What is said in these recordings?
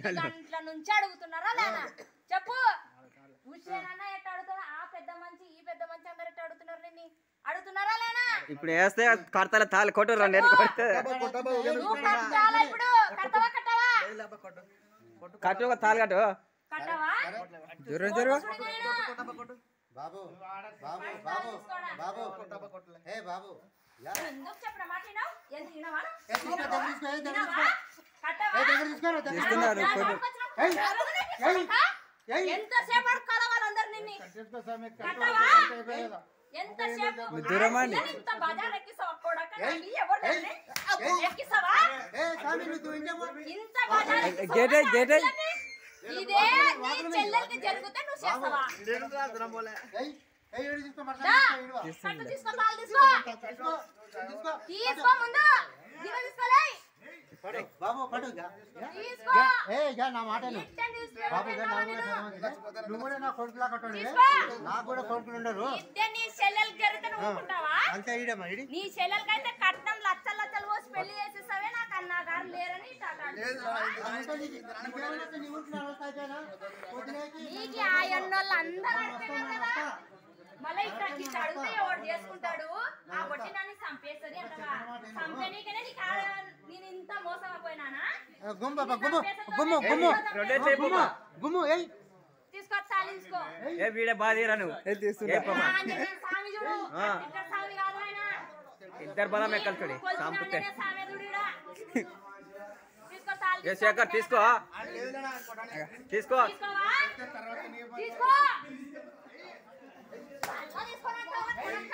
గంటల నుంచి అడుగుతున్నారా లేదా చెప్పు హుషేన్ ఎట్ట అడుగుతారా ఆ పెద్ద మంచి ఈ పెద్ద మంచి అందరు ఎట్ట అడుగుతున్నారు నిన్ను అడుగుతున్నారా లేనా ఇప్పుడు వేస్తే కడతల తాళ్ళు కొట్టు రెండు ఎన్ని కొడితే నువ్వు కట్టాలా ఇప్పుడు కట్టవా కట్టవా కట్టు ఒక తాళ్ళు కట్టు కట్టవా జరుగు జరుగు బాబు బాబు బాబు బాబు హే బాబు యా ఎందుకు చెప్పిన మాట వినావు? ఎందుకు వినవా? ఏ, తీసుకో, దగ్గర తీసుకో, ఏ, దగ్గర వినవా? కట్టవా? ఏ, దగ్గర తీసుకో, దగ్గర తీసుకో. ఇస్తున్నారు నా ఫోటో. నోటికొచ్చినప్పుడు ఏయ్, ఎవరు ఏయ్, తీసుకుంటా? ఏయ్. ఎంతసేపు అడుక్కోవాలా వాళ్ళందరూ నిన్ను? కట్టవా? ఎంతసేపు? దూరమండి. ఆ పిల్లని ఇంత బజార్ ఎక్కిస్తావా కొడకా? ఏయ్, నాకు ఎవరు ఏయ్, లేరు? ఏయ్. ఎక్కిస్తావా? ఏ స్వామి నువ్వు ఇంటే పో. ఇంత బజార్ ఎక్కిస్తావా? గేటే, గేటే. నా పిల్లని? ఇదే నీ చెల్లెలకి జరిగితే నువ్వు చేస్తావా ఏయ్, ఏయ్, ఈడు తీసుకో, మరి దా. తీసుకో, ఈడు వా. కట్టు తీసుకో తాళ్ళు తీసుకో తీసుకో, తీసుకో. తీసుకో ముందు గిన్నె తీసుకోలే పడు, బాబు పడు ఇక. తీసుకో ఏ ఇక నా మాట విను. ఇట్టని తీసుకో బాబు ఇక నాకు కూడా చదవమంది. నువ్వు కూడా నా కొడుకులా కట్టండి తీసుకో. నాకు కూడా కొడుకులు ఉండరు ఇద్దే నీ చెల్లెలకి జరిగితే నువ్వు ఊరుకుంటావా అంతే ఈడమ్మా ఈడి నీ చెల్లెలకైతే కట్నం లచ్చలు లచ్చలు పోసి పెళ్లి చేసేస్తావే నాకు అన్నా గారు లేరని టాటా అంటున్నావా? అంతే నీకు. నీకేమైనా వస్తే నీ ఊరికి నా వస్తా అయిపోయానా? వదిలేకి. నీకు ఆ ఎన్నోళ్ళు అందరూ అడిపోయినారు కదా మళ్ళీ ఇక్కడ ఇట్లా అడిగితే ఎవడు చేసుకుంటాడు ఆ బొట్టి నన్ను చంపేస్తుంది అంటవా చంపేనీకనే నీకు ఆ- నేను ఇంత మోసం అయిపోయినానా ఆ, గుమ్ము బాబా గుమ్ము గుమ్ము గుమ్ము రెండే గుమ్ము గుమ్ము ఏయ్ తీసుకొచ్చా తీసుకో ఏ వీడే బాధీరా నువ్వు ఏ పాప. ఆంజనేయ స్వామి చూడు ఆ. ఇక్కడ స్వామి కాదు ఆయన ఇద్దరు బలం ఎక్కలు చూడి కొలిచిన చంపితే ఆంజనేయ స్వామి చూడురా. తీసుకో తాళి ఏ తీసుకో, శేఖర్ తీసుకో తీసుకో తీసుకోవా తీసుకో అట్లా తీసుకోనంటావా, కొడుకా?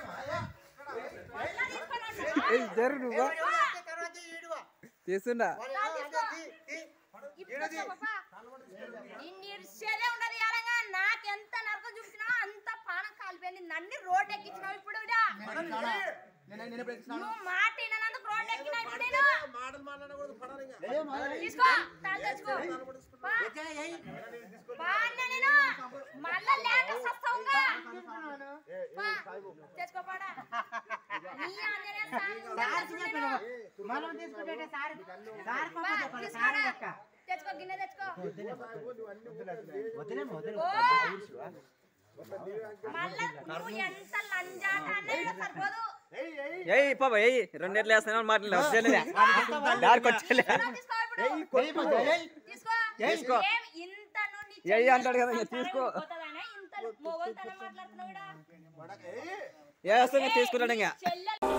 అట్లా తీసుకోనంటావా? జరు నువ్వు తీసుకో. తీస్తుండా తాళి తీసుకో. ఇప్పుడు వచ్చా పాపా? నిన్ను ఇడిచేదే ఉండదు ఇయ్యాలంగా. నాకెంత నరకం చూపించినా అంత పానం కాలిపోయింది నన్ను రోడ్ ఎక్కించినావు ఇప్పుడు ఈడ. నువ్వు మాట విననందుకు రోడ్ ఎక్కినా ఇప్పుడు నేను తీసుకో తాళి తెచ్చుకో పా. పా అన్న నేను మళ్ళా లేక సస్తావుగా పా. తెచ్చుకో పాడా నీ ఆంజనేయ స్వామి చూడాలి నేను. మనం తీసుకుంటే సార్ సార్ పా, తీసుకోరా. తెచ్చుకో గిన్నె తెచ్చుకో వదిలే వదిలే ఓ మళ్ళా నువ్వు ఎంత లంజాట అన్నా ఈడ సరిపోదు ఏయ్ పాప ఏయ్ రెండెట్లు వేస్తున్నావు మాటలు వచ్చేలే దారికి వచ్చేలే తీసుకో ఇప్పుడు ఏయ్ బాబా, ఏయ్. తీసుకో తీసుకో. ఏం ఇంత నువ్వు నీ ఏయ్ చెల్లెలు అంటాడు కదా, సంసారం తీసుకో. పోతుందనా? ఇంత మొగోళ్ళతనం మాట్లాడుతున్నావు ఈడ? వేస్తే తీసుకుంటాడు ఇంకా చెల్లెలు